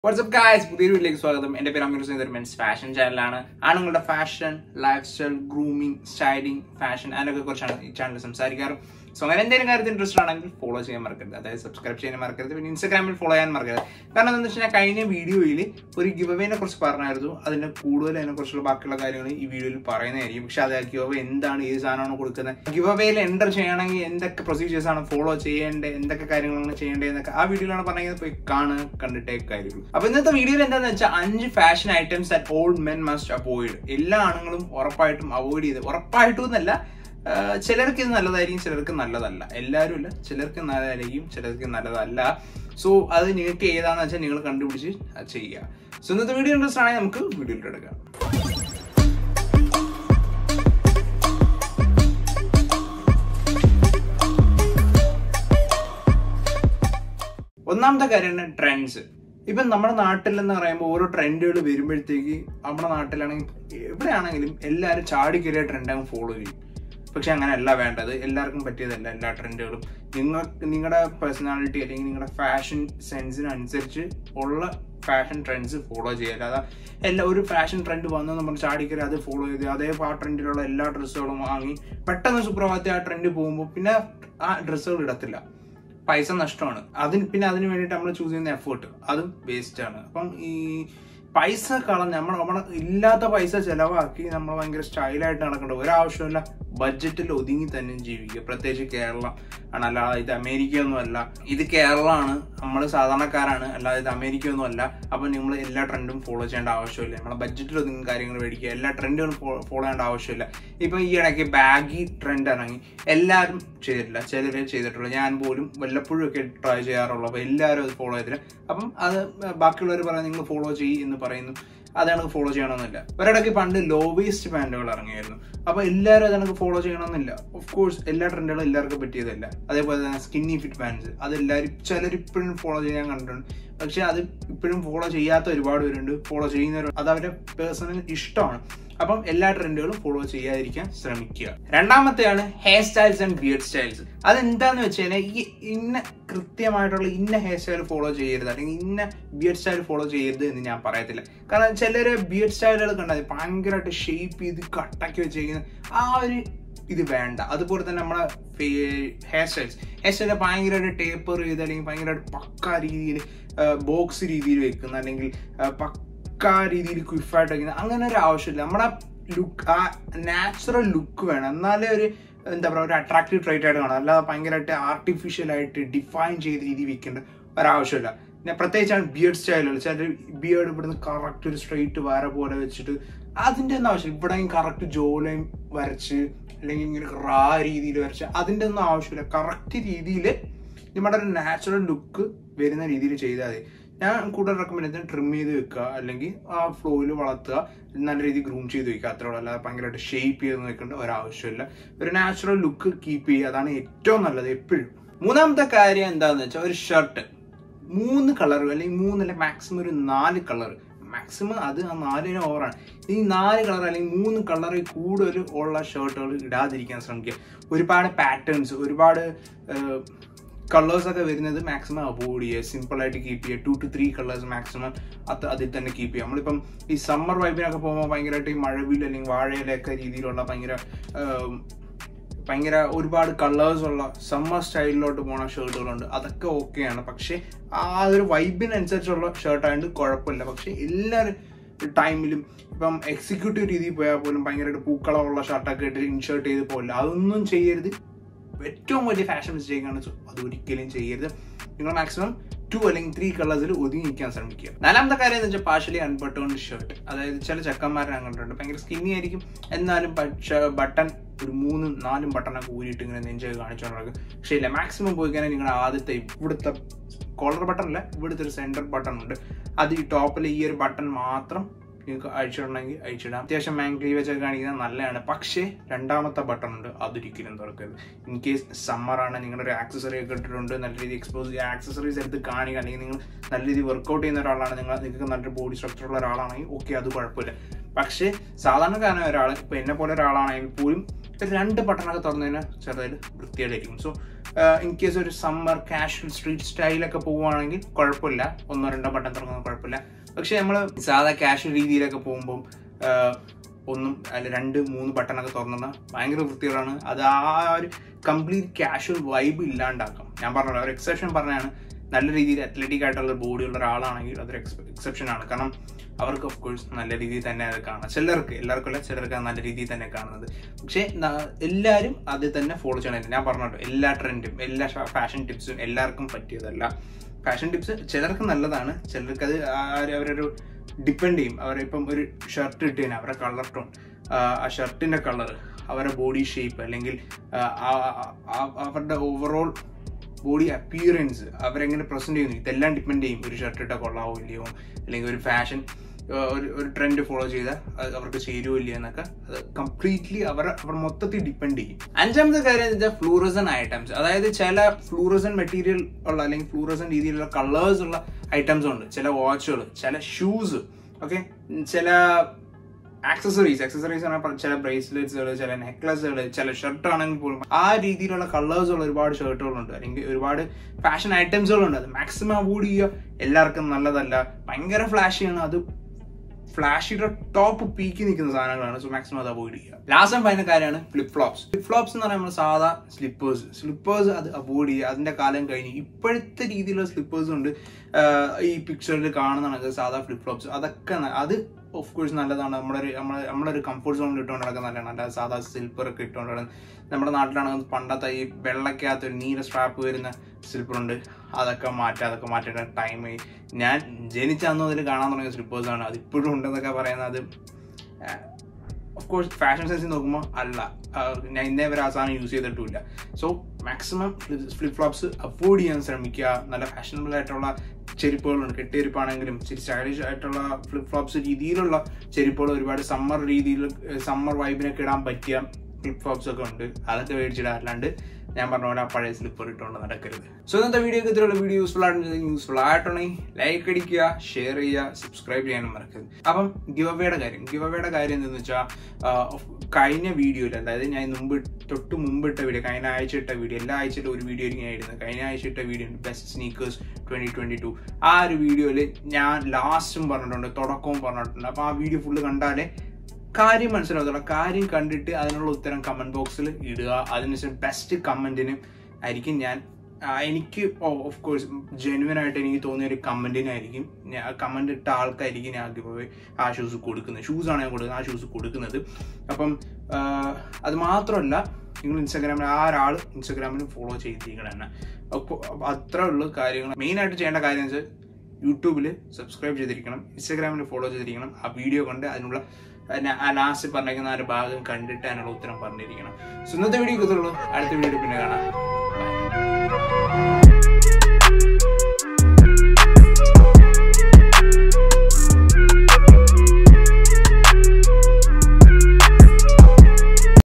WhatsApp guys പുതിയൊരു വീട്ടിലേക്ക് സ്വാഗതം എന്റെ പേര് അമീർ സുന്ദർ മെൻസ് ഫാഷൻ ചാനലാണ് ആണുങ്ങളുടെ fashion lifestyle grooming styling fashion അതിനൊക്കെ കുറിച്ചാണ് ഈ ചാനൽ സംസാരിക്കാറ് സോ അങ്ങനെ എന്തെങ്കിലും കാര്യത്തിൽ ഇൻട്രസ്റ്റ് ആണെങ്കിൽ ഫോളോ ചെയ്യാൻ മറക്കരുത് അതായത് സബ്സ്ക്രൈബ് ചെയ്യാൻ മറക്കരുത് പിന്നെ ഇൻസ്റ്റാഗ്രാമിൽ ഫോളോ ചെയ്യാൻ മറക്കരുത് കാരണം എന്താണെന്ന് വെച്ചാൽ കഴിഞ്ഞ വീഡിയോയിൽ ഒരു ഗിവ് അവേനെ കുറിച്ച് പറഞ്ഞായിരുന്നു അതിന്റെ കൂടുതൽ അതിനെ കുറിച്ചുള്ള ബാക്കിയുള്ള കാര്യങ്ങൾ ഈ വീഡിയോയിൽ പറയുന്നതായിരിക്കും പക്ഷെ അത് ഗിവ് അവേ എന്താണ് ഏത് സാധനമാണ് കൊടുക്കുന്നത് ഗിവ് അവേയിൽ എൻ്റർ ചെയ്യണമെങ്കിൽ എന്തൊക്കെ പ്രൊസീജിയേഴ്സ് ആണ് ഫോളോ ചെയ്യേണ്ടത് എന്തൊക്കെ കാര്യങ്ങളാണ് ചെയ്യേണ്ടത് എന്നൊക്കെ ആ വീഡിയോയിലാണ് പറഞ്ഞത് പോയി കാണുക കണ്ടിട്ടേ കാര്യമുള്ളൂ അപ്പൊ ഇന്നത്തെ വീഡിയോയിൽ എന്താണെന്ന് വെച്ചാൽ അഞ്ച് fashion items that old men must avoid എല്ലാ ആണുങ്ങളും ഉറപ്പായിട്ടും അവോയ്ഡ് ചെയ്ത് ഉറപ്പായിട്ടും എന്നല്ല ആഹ് ചിലർക്ക് ഇത് നല്ലതായിരിക്കും ചിലർക്ക് നല്ലതല്ല എല്ലാവരും ഇല്ല ചിലർക്ക് നല്ലതായിരിക്കും ചിലർക്ക് നല്ലതല്ല സോ അത് നിങ്ങൾക്ക് ഏതാണെന്ന് വെച്ചാൽ നിങ്ങൾ കണ്ടുപിടിച്ച് അത് ചെയ്യുക സോ ഇന്നത്തെ വീഡിയോ ഇൻട്രസ്റ്റ് ആണെങ്കിൽ നമുക്ക് വീഡിയോയിലോട്ട് എടുക്കാം ഒന്നാമത്തെ കാര്യമാണ് ട്രെൻഡ്സ് ഇപ്പം നമ്മുടെ നാട്ടിൽ എന്ന് പറയുമ്പോൾ ഓരോ ട്രെൻഡുകൾ വരുമ്പോഴത്തേക്ക് നമ്മുടെ നാട്ടിലാണെങ്കിൽ എവിടെയാണെങ്കിലും എല്ലാവരും ചാടിക്കയറിയ ട്രെൻഡ് അങ്ങ് ഫോളോ ചെയ്യും പക്ഷെ അങ്ങനെയല്ല വേണ്ടത് എല്ലാവർക്കും പറ്റിയതല്ല എല്ലാ ട്രെൻഡുകളും നിങ്ങൾ നിങ്ങളുടെ പേഴ്സണാലിറ്റി അല്ലെങ്കിൽ നിങ്ങളുടെ ഫാഷൻ സെൻസിനനുസരിച്ച് ഉള്ള ഫാഷൻ ട്രെൻഡ്സ് ഫോളോ ചെയ്യുക അല്ലാതെ എല്ലാ ഒരു ഫാഷൻ ട്രെൻഡ് വന്നു നമ്മൾ ചാടിക്കറി അത് ഫോളോ ചെയ്ത് അതേ ആ ട്രെൻഡിലുള്ള എല്ലാ ഡ്രസ്സുകളും വാങ്ങി പെട്ടെന്ന് സുപ്രഭാതത്തിൽ ആ ട്രെൻഡ് പോകുമ്പോൾ പിന്നെ ആ ഡ്രസ്സുകൾ ഇടത്തില്ല പൈസ നഷ്ടമാണ് അതിന് പിന്നെ അതിന് വേണ്ടിയിട്ട് നമ്മൾ ചൂസ് ചെയ്യുന്ന എഫേർട്ട് അതും വേസ്റ്റ് ആണ് അപ്പം ഈ പൈസ കളഞ്ഞ് നമ്മൾ നമ്മളെ ഇല്ലാത്ത പൈസ ചെലവാക്കി നമ്മൾ ഭയങ്കര സ്റ്റൈലായിട്ട് നടക്കേണ്ട ഒരാവശ്യമില്ല ബഡ്ജറ്റിൽ ഒതുങ്ങി തന്നെ ജീവിക്കുക പ്രത്യേകിച്ച് കേരളം ആണ് അല്ലാതെ ഇത് അമേരിക്ക ഒന്നും അല്ല ഇത് കേരളമാണ് നമ്മൾ സാധാരണക്കാരാണ് അല്ലാതെ ഇത് അമേരിക്ക ഒന്നും അല്ല അപ്പം നിങ്ങൾ എല്ലാ ട്രെൻഡും ഫോളോ ചെയ്യേണ്ട ആവശ്യമില്ല നമ്മളെ ബഡ്ജറ്റിൽ ഒതുങ്ങുന്ന കാര്യങ്ങൾ മേടിക്കുക എല്ലാ ട്രെൻഡുകളും ഫോളോ ചെയ്യേണ്ട ആവശ്യമില്ല ഇപ്പം ഈ ഇടയ്ക്ക് ബാഗി ട്രെൻഡ് ഇറങ്ങി എല്ലാവരും ചെയ്തിട്ടില്ല ചിലർ ചെയ്തിട്ടുള്ളൂ ഞാൻ പോലും വല്ലപ്പോഴും ഒക്കെ ട്രൈ ചെയ്യാറുള്ളൂ അപ്പോൾ എല്ലാവരും അത് ഫോളോ ചെയ്തില്ല അപ്പം അത് ബാക്കിയുള്ളവർ പറയാൻ നിങ്ങൾ ഫോളോ ചെയ്യും എന്ന് പറയുന്നു അതാണ് ഫോളോ ചെയ്യണമെന്നില്ല ഒരിടയ്ക്ക് പണ്ട് ലോ വേസ്റ്റ് പാൻറ്റുകൾ ഇറങ്ങിയായിരുന്നു അപ്പോൾ എല്ലാവരും അതാണ് ഫോളോ ചെയ്യണമെന്നില്ല ഓഫ് കോഴ്സ് എല്ലാ ട്രെൻഡുകളും എല്ലാവർക്കും പറ്റിയതല്ല അതേപോലെ തന്നെ സ്കിന്നി ഫിറ്റ് പാൻസ് അത് എല്ലാവരും ചിലർ ഇപ്പോഴും ഫോളോ ചെയ്യാൻ കണ്ടിട്ടുണ്ട് പക്ഷെ അത് ഇപ്പോഴും ഫോളോ ചെയ്യാത്ത ഒരുപാട് പേരുണ്ട് ഫോളോ ചെയ്യുന്നവർ അത് അവരുടെ പേഴ്സണൽ ഇഷ്ടമാണ് അപ്പം എല്ലാ ട്രെൻഡുകളും ഫോളോ ചെയ്യാതിരിക്കാൻ ശ്രമിക്കുക രണ്ടാമത്തെയാണ് hairstyles and beard styles അതെന്താന്ന് വെച്ച് കഴിഞ്ഞാൽ ഈ ഇന്ന കൃത്യമായിട്ടുള്ള ഇന്ന ഹെയർ സ്റ്റൈൽ ഫോളോ ചെയ്യരുത് അല്ലെങ്കിൽ ഇന്ന ബിയർഡ് സ്റ്റൈൽ ഫോളോ ചെയ്യരുത് എന്ന് ഞാൻ പറയത്തില്ല കാരണം ചിലര് ബിയർഡ് സ്റ്റൈലുകൾ കണ്ടാൽ ഭയങ്കരമായിട്ട് ഷേപ്പ് ചെയ്ത് കട്ടാക്കി വെച്ചിരിക്കുന്ന ആ ഒരു ഇത് വേണ്ട അതുപോലെ തന്നെ നമ്മളെ ഹെയർ സ്റ്റൈൽസ് ഹെയർ സ്റ്റൈൽ ഭയങ്കരമായിട്ട് ടേപ്പർ ചെയ്ത് അല്ലെങ്കിൽ ഭയങ്കരമായിട്ട് പക്ക രീതിയിൽ ബോക്സ് രീതിയിൽ വെക്കുന്ന അല്ലെങ്കിൽ പക്ക രീതിയിൽ ക്വിഫായിട്ട് വെക്കുന്ന അങ്ങനെ ഒരു ആവശ്യമില്ല നമ്മുടെ ലുക്ക് ആ നാച്ചുറൽ ലുക്ക് വേണം എന്നാലേ ഒരു എന്താ പറയുക ഒരു അട്രാക്റ്റീവ് ട്രൈറ്റ് ആയിട്ട് കാണാം അല്ലാതെ ഭയങ്കരമായിട്ട് ആർട്ടിഫിഷ്യൽ ആയിട്ട് ഡിഫൈൻ ചെയ്ത രീതി വെക്കേണ്ട ഒരാവശ്യമില്ല പിന്നെ പ്രത്യേകിച്ചാണ് ബിയർഡ് സ്റ്റൈലുകൾ ചില ബിയർഡ് ഇവിടുന്ന് കറക്റ്റ് ഒരു സ്ട്രെയിറ്റ് വര പോലെ വെച്ചിട്ട് അതിൻ്റെ ഒന്നും ആവശ്യം ഇവിടെ കറക്റ്റ് ജോലയും വരച്ച് അല്ലെങ്കിൽ ഇങ്ങനെ റാ രീതിയിൽ വരച്ച് അതിൻ്റെ ഒന്നും ആവശ്യമില്ല കറക്റ്റ് രീതിയിൽ നമ്മുടെ ഒരു നാച്ചുറൽ ലുക്ക് വരുന്ന രീതിയിൽ ചെയ്താൽ മതി ഞാൻ കൂടുതൽ റെക്കമെൻഡ് ചെയ്യുന്നത് ട്രിം ചെയ്ത് വെക്കുക അല്ലെങ്കിൽ ആ ഫ്ലോയിൽ വളർത്തുക നല്ല രീതിയിൽ ഗ്രൂം ചെയ്ത് വെക്കുക അത്രേ ഉള്ളൂ അല്ലാതെ ഭയങ്കരമായിട്ട് ഷേപ്പ് ചെയ്ത് വെക്കേണ്ട ഒരാവശ്യമില്ല ഒരു നാച്ചുറൽ ലുക്ക് കീപ്പ് ചെയ്യുക അതാണ് ഏറ്റവും നല്ലത് എപ്പോഴും മൂന്നാമത്തെ കാര്യം എന്താണെന്ന് വെച്ചാൽ ഒരു ഷർട്ട് മൂന്ന് കളർ അല്ലെങ്കിൽ മൂന്നല്ല മാക്സിമം ഒരു നാല് കളർ മാക്സിമം അത് ആ നാലിന് ഓവറാണ് ഈ നാല് കളർ അല്ലെങ്കിൽ മൂന്ന് കളറിൽ കൂടുതൽ ഉള്ള ഷർട്ടുകൾ ഇടാതിരിക്കാൻ ശ്രമിക്കുക ഒരുപാട് പാറ്റേൺസ് ഒരുപാട് കളേഴ്സ് ഒക്കെ വരുന്നത് മാക്സിമം അവോയ്ഡ് ചെയ്യുക സിമ്പിൾ ആയിട്ട് കീപ്പ് ചെയ്യുക two two three colours maximum അത് അതിൽ തന്നെ കീപ്പ് ചെയ്യുക നമ്മളിപ്പം ഈ സമ്മർ വൈബിനൊക്കെ പോകുമ്പോൾ ഭയങ്കരമായിട്ട് ഈ മഴവിൽ അല്ലെങ്കിൽ വാഴയിലൊക്കെ രീതിയിലുള്ള ഭയങ്കര ഭയങ്കര ഒരുപാട് കളേഴ്സ് ഉള്ള സമ്മർ സ്റ്റൈലിലോട്ട് പോണ ഷർട്ടുകളുണ്ട് അതൊക്കെ ഓക്കെയാണ് പക്ഷേ ആ ഒരു വൈബിനനുസരിച്ചുള്ള ഷർട്ടായതുകൊണ്ട് കുഴപ്പമില്ല പക്ഷേ എല്ലാവരും ടൈമിലും ഇപ്പം എക്സിക്യൂട്ടീവ് രീതിയിൽ പോയാൽ പോലും ഭയങ്കരമായിട്ട് പൂക്കളമുള്ള ഷർട്ടൊക്കെ ഇട്ട് ഇൻഷേർട്ട് ചെയ്ത് പോകില്ല അതൊന്നും ചെയ്യരുത് ഏറ്റവും വലിയ ഫാഷൻ മിസ്റ്റേക്ക് ആണ് അത് ഒരിക്കലും ചെയ്യരുത് നിങ്ങൾ മാക്സിമം ടു അല്ലെങ്കിൽ ത്രീ കളേഴ്സിൽ ഒതുങ്ങി നിൽക്കാൻ ശ്രമിക്കുക നാലാമത്തെ കാര്യം എന്ന് വെച്ചാൽ പാർഷ്യലി അൺബട്ടേൺ ഷർട്ട് അതായത് ചില ചെക്കന്മാരെ ഞാൻ കണ്ടിട്ടുണ്ട് ഭയങ്കര സ്കിന്നി ആയിരിക്കും എന്നാലും ബട്ടൺ ഒരു മൂന്നും നാലും ബട്ടണൊക്കെ ഊരിയിട്ട് ഇങ്ങനെ നെഞ്ചൊക്കെ കാണിച്ചുകൊണ്ട് നടക്കും പക്ഷേ ഇല്ല മാക്സിമം പോയി കഴിഞ്ഞാൽ നിങ്ങളുടെ ആദ്യത്തെ ഇവിടുത്തെ കോളർ ബട്ടൺ അല്ല ഇവിടുത്തെ ഒരു സെൻറ്റർ ബട്ടൺ ഉണ്ട് അത് ഈ ടോപ്പിൽ ഈ ഒരു ബട്ടൺ മാത്രം നിങ്ങൾക്ക് അഴിച്ചിടണമെങ്കിൽ അഴിച്ചിടാം അത്യാവശ്യം മാങ് ക്ലീവേജ് ഒക്കെ കാണിക്കുന്നത് നല്ലതാണ് പക്ഷേ രണ്ടാമത്തെ ബട്ടൺ ഉണ്ട് അതൊരിക്കലും തുറക്കരുത് ഇൻ കേസ് സമ്മറാണ് നിങ്ങളൊരു ആക്സസറി ഒക്കെ ഇട്ടിട്ടുണ്ട് നല്ല രീതിയിൽ എക്സ്പോസ് ചെയ്യുക ആക്സസറീസ് എടുത്ത് കാണിക്കുക അല്ലെങ്കിൽ നിങ്ങൾ നല്ല രീതിയിൽ വർക്കൗട്ട് ചെയ്യുന്ന ഒരാളാണ് നിങ്ങൾ നിങ്ങൾക്ക് നല്ലൊരു ബോഡി സ്ട്രക്ചർ ഉള്ള ഒരാളാണെങ്കിൽ ഓക്കെ അത് കുഴപ്പമില്ല പക്ഷേ സാധാരണക്കാരനായ ഒരാൾ ഇപ്പം എന്നെ പോലെ ഒരാളാണെങ്കിൽ പോലും രണ്ട് ബട്ടണൊക്കെ തുറന്നു കഴിഞ്ഞാൽ ചെറുതായിട്ട് വൃത്തിയായിട്ടായിരിക്കും സോ ഇൻ കേസ് ഒരു സമ്മർ കാഷ്വൽ സ്ട്രീറ്റ് സ്റ്റൈലൊക്കെ പോവുകയാണെങ്കിൽ കുഴപ്പമില്ല ഒന്നോ രണ്ടോ ബട്ടൺ തുറക്കുന്നത് കുഴപ്പമില്ല പക്ഷെ നമ്മൾ സാധാ കാഷ്വൽ രീതിയിലൊക്കെ പോകുമ്പോൾ ഒന്നും അല്ല രണ്ട് മൂന്ന് ബട്ടണൊക്കെ തുറന്നിട്ട് ഭയങ്കര വൃത്തികളാണ് അത് ആ ഒരു കംപ്ലീറ്റ് കാഷ്വൽ വൈബ് ഇല്ലാണ്ടാക്കും ഞാൻ പറഞ്ഞല്ലോ ഒരു എക്സെപ്ഷൻ പറഞ്ഞാണ് നല്ല രീതിയിൽ അത്ലറ്റിക് ആയിട്ടുള്ള ബോഡി ഉള്ള ഒരാളാണെങ്കിൽ അതൊരു എക്സെപ്ഷൻ ആണ് കാരണം അവർക്ക് ഓഫ് കോഴ്സ് നല്ല രീതിയിൽ തന്നെ അത് കാണാം ചിലർക്ക് എല്ലാവർക്കും അല്ല ചിലർക്ക് അത് നല്ല രീതിയിൽ തന്നെ കാണുന്നത് പക്ഷേ ന- എല്ലാവരും അത് തന്നെ ഫോളോ ചെയ്യണം ഞാൻ പറഞ്ഞല്ലോ എല്ലാ ട്രെൻഡും എല്ലാ ഫാഷൻ ടിപ്സും എല്ലാവർക്കും പറ്റിയതല്ല ഫാഷൻ ടിപ്സ് ചിലർക്ക് നല്ലതാണ് ചിലർക്ക് അത് ആ ഒരു- അവരൊരു ഡിപ്പെൻഡ് ചെയ്യും അവരിപ്പം ഒരു ഷർട്ട് ഇട്ട് കഴിഞ്ഞാൽ അവരുടെ കളർ ടോൺ ആ ഷർട്ടിന്റെ കളർ അവരുടെ ബോഡി ഷേപ്പ് അല്ലെങ്കിൽ ആ, ആ- ആ- അവരുടെ ഓവറോൾ ബോഡി അപ്പിയറൻസ് അവരെങ്ങനെ പ്രസന്റ് ചെയ്യുന്നു ഇതെല്ലാം ഡിപ്പെൻഡ് ചെയ്യും ഒരു ഷർട്ട് ഇട്ടാൽ കൊള്ളാവോ ഇല്ലയോ അല്ലെങ്കിൽ ഒരു ഫാഷൻ ഒരു ഒരു ട്രെൻഡ് ഫോളോ ചെയ്താൽ അത് അവർക്ക് ചേരുവോ ഇല്ലയോ എന്നൊക്കെ അത് കംപ്ലീറ്റ്ലി അവർ അവർ മൊത്തത്തിൽ ഡിപ്പെൻഡ് ചെയ്യും അഞ്ചാമത്തെ കാര്യം എന്ന് വെച്ചാൽ ഫ്ലൂറസൻ ഐറ്റംസ് അതായത് ചില ഫ്ലൂറസൻ മെറ്റീരിയൽ ഉള്ള അല്ലെങ്കിൽ ഫ്ലൂറസൻ രീതിയിലുള്ള കളേഴ്സ് ഉള്ള ഐറ്റംസ് ഉണ്ട് ചില വാച്ചുകൾ ചില ഷൂസ് ഓക്കെ ചില ആക്സസറീസ് ആക്സസറീസ് പറഞ്ഞാൽ ചില ബ്രേസ്ലെറ്റ്സുകൾ ചില നെക്ലസുകൾ ചില ഷർട്ട് ആണെങ്കിൽ പോലും ആ രീതിയിലുള്ള കളേഴ്സ് ഉള്ള ഒരുപാട് ഷർട്ടുകളുണ്ട് അല്ലെങ്കിൽ ഒരുപാട് ഫാഷൻ ഐറ്റംസുകളുണ്ട് അത് മാക്സിമം അവോയ്ഡ് ചെയ്യുക എല്ലാവർക്കും നല്ലതല്ല ഭയങ്കര ഫ്ലാഷിയാണ് അത് ഫ്ലാഷിയുടെ ടോപ്പ് പീക്കി നിൽക്കുന്ന സാധനങ്ങളാണ് സോ മാക്സിമം അത് അവോയ്ഡ് ചെയ്യുക ലാസ്റ്റ് ആൻഡ് ഫൈനൽ കാര്യമാണ് ഫ്ലിപ്പ് ഫ്ലോപ്സ് ഫ്ലിപ്പ് ഫ്ലോപ്സ് എന്ന് പറയുമ്പോൾ സാധാ സ്ലിപ്പേഴ്സ് സ്ലിപ്പേഴ്സ് അത് അവോയ്ഡ് ചെയ്യുക അതിന്റെ കാലം കഴിഞ്ഞ് ഇപ്പോഴത്തെ രീതിയിലുള്ള സ്ലിപ്പേഴ്സ് ഉണ്ട് ആഹ് ഈ പിക്ചറിൽ കാണുന്നതാണ് സാധാ ഫ്ലിപ്പ് ഫ്ലോപ്സ് അതൊക്കെ ന- അത് ഓഫ് കോഴ്സ് നല്ലതാണ് നമ്മുടെ ഒരു നമ്മുടെ നമ്മുടെ ഒരു കംഫർട്ട് സോണിൽ ഇട്ടുകൊണ്ട് നടക്കാൻ നല്ലതാണ് അല്ലാതെ സാധാ സ്ലിപ്പർ ഒക്കെ ഇട്ടുകൊണ്ട് നടക്കാൻ നമ്മുടെ നാട്ടിലാണെങ്കിൽ പണ്ടത്തെ ഈ വെള്ളക്കകത്ത് ഒരു നീല സ്ട്രാപ്പ് വരുന്ന സ്ലിപ്പർ ഉണ്ട് അതൊക്കെ മാറ്റുക അതൊക്കെ മാറ്റേണ്ട ടൈം ഞാൻ ജനിച്ച അന്ന് മുതൽ കാണാൻ തുടങ്ങിയ സ്ലിപ്പേഴ്സ് ആണ് അത് ഇപ്പോഴും ഉണ്ടെന്നൊക്കെ പറയുന്നത് ഓഫ് കോഴ്സ് ഫാഷൻ സെൻസിൽ നോക്കുമ്പോൾ അല്ല ആഹ് ഞാൻ ഇന്നേ വരെ ആ സാധനം യൂസ് ചെയ്തിട്ടില്ല so maximum flip flops avoid ചെയ്യാൻ ശ്രമിക്കുക നല്ല ഫാഷനബിൾ ആയിട്ടുള്ള ചെരുപ്പുകളുണ്ട് കെട്ടിയെരുപ്പാണെങ്കിലും ഇച്ചിരി സ്റ്റൈലിഷ് ആയിട്ടുള്ള ഫ്ലിപ്പ് ഫ്ലോപ്സ് രീതിയിലുള്ള ചെരുപ്പുകൾ ഒരുപാട് സമ്മർ രീതിയിൽ സമ്മർ വൈബിനൊക്കെ ഇടാൻ പറ്റിയ ഫ്ലിപ്പ് ഫ്ലോപ്സ് ഒക്കെ ഉണ്ട് അതൊക്കെ മേടിച്ചിടാം അല്ലാണ്ട് ഞാൻ പറഞ്ഞ പോലെ ആ പഴയ സ്ലിപ്പർ ഇട്ടുകൊണ്ട് നടക്കരുത് സോ ഇന്നത്തെ വീഡിയോ ഇത്രയുള്ള വീഡിയോ യൂസ്ഫുൾ ആയിട്ട് യൂസ്ഫുൾ ആയിട്ടുണ്ടെങ്കിൽ ലൈക്ക് അടിക്കുക ഷെയർ ചെയ്യുക സബ്സ്ക്രൈബ് ചെയ്യാനും മറക്കരുത് അപ്പം ഗിവ് അവയുടെ കാര്യം ഗിവ് അവയുടെ കാര്യം എന്തെന്ന് വെച്ചാൽ കഴിഞ്ഞ വീഡിയോയിൽ അതായത് ഞാൻ മുമ്പ് തൊട്ട് മുമ്പ് ഇട്ട വീഡിയോ കഴിഞ്ഞ ആഴ്ച ഇട്ട വീഡിയോ എല്ലാ ആഴ്ചയിലും ഒരു വീഡിയോ ഞാൻ ഇടുന്നത് കഴിഞ്ഞ ആഴ്ച ഇട്ട video best sneakers twenty twenty two ആ ഒരു വീഡിയോയിൽ ഞാൻ ലാസ്റ്റും പറഞ്ഞിട്ടുണ്ട് തുടക്കവും പറഞ്ഞിട്ടുണ്ട് അപ്പോൾ ആ വീഡിയോ ഫുള്ള് കണ്ടാലേ കാര്യം മനസ്സിലാവത്തുള്ളൂ കാര്യം കണ്ടിട്ട് അതിനുള്ള ഉത്തരം കമന്റ് ബോക്സിൽ ഇടുക അതിനുശേഷം ബെസ്റ്റ് കമന്റിന് ആയിരിക്കും ഞാൻ ആ, എനിക്ക് ഓഫ് കോഴ്സ് ജെനുവൻ ആയിട്ട് എനിക്ക് തോന്നിയ ഒരു കമന്റിനായിരിക്കും ഞാൻ കമന്റ് ഇട്ട ആൾക്കായിരിക്കും ഞാൻ ഗിവ് ആ ഷൂസ് കൊടുക്കുന്നത് ഷൂസ് ആണ് ഞാൻ കൊടുക്കുന്നത് ആ ഷൂസ് കൊടുക്കുന്നത് അപ്പം ആ, അത് മാത്രമല്ല നിങ്ങൾ ഇൻസ്റ്റാഗ്രാമിൽ ആ ഒരാൾ ഇൻസ്റ്റാഗ്രാമിൽ ഫോളോ ചെയ്തിരിക്കണം തന്നെ അപ്പോൾ അത്രേ ഉള്ളൂ കാര്യങ്ങൾ മെയിനായിട്ട് ചെയ്യേണ്ട കാര്യം എന്ന് വെച്ചാൽ യൂട്യൂബിൽ സബ്സ്ക്രൈബ് ചെയ്തിരിക്കണം ഇൻസ്റ്റാഗ്രാമിൽ ഫോളോ ചെയ്തിരിക്കണം ആ വീഡിയോ കണ്ട് അതിനുള്ള ലാസ്റ്റ് പറഞ്ഞിരിക്കുന്ന ആ ഒരു ഭാഗം കണ്ടിട്ട് അതിനുള്ള ഉത്തരം പറഞ്ഞിരിക്കണം സോ ഇന്നത്തെ വീഡിയോ ഇതുള്ളൂ അടുത്ത വീഡിയോ പിന്നെ കാണാം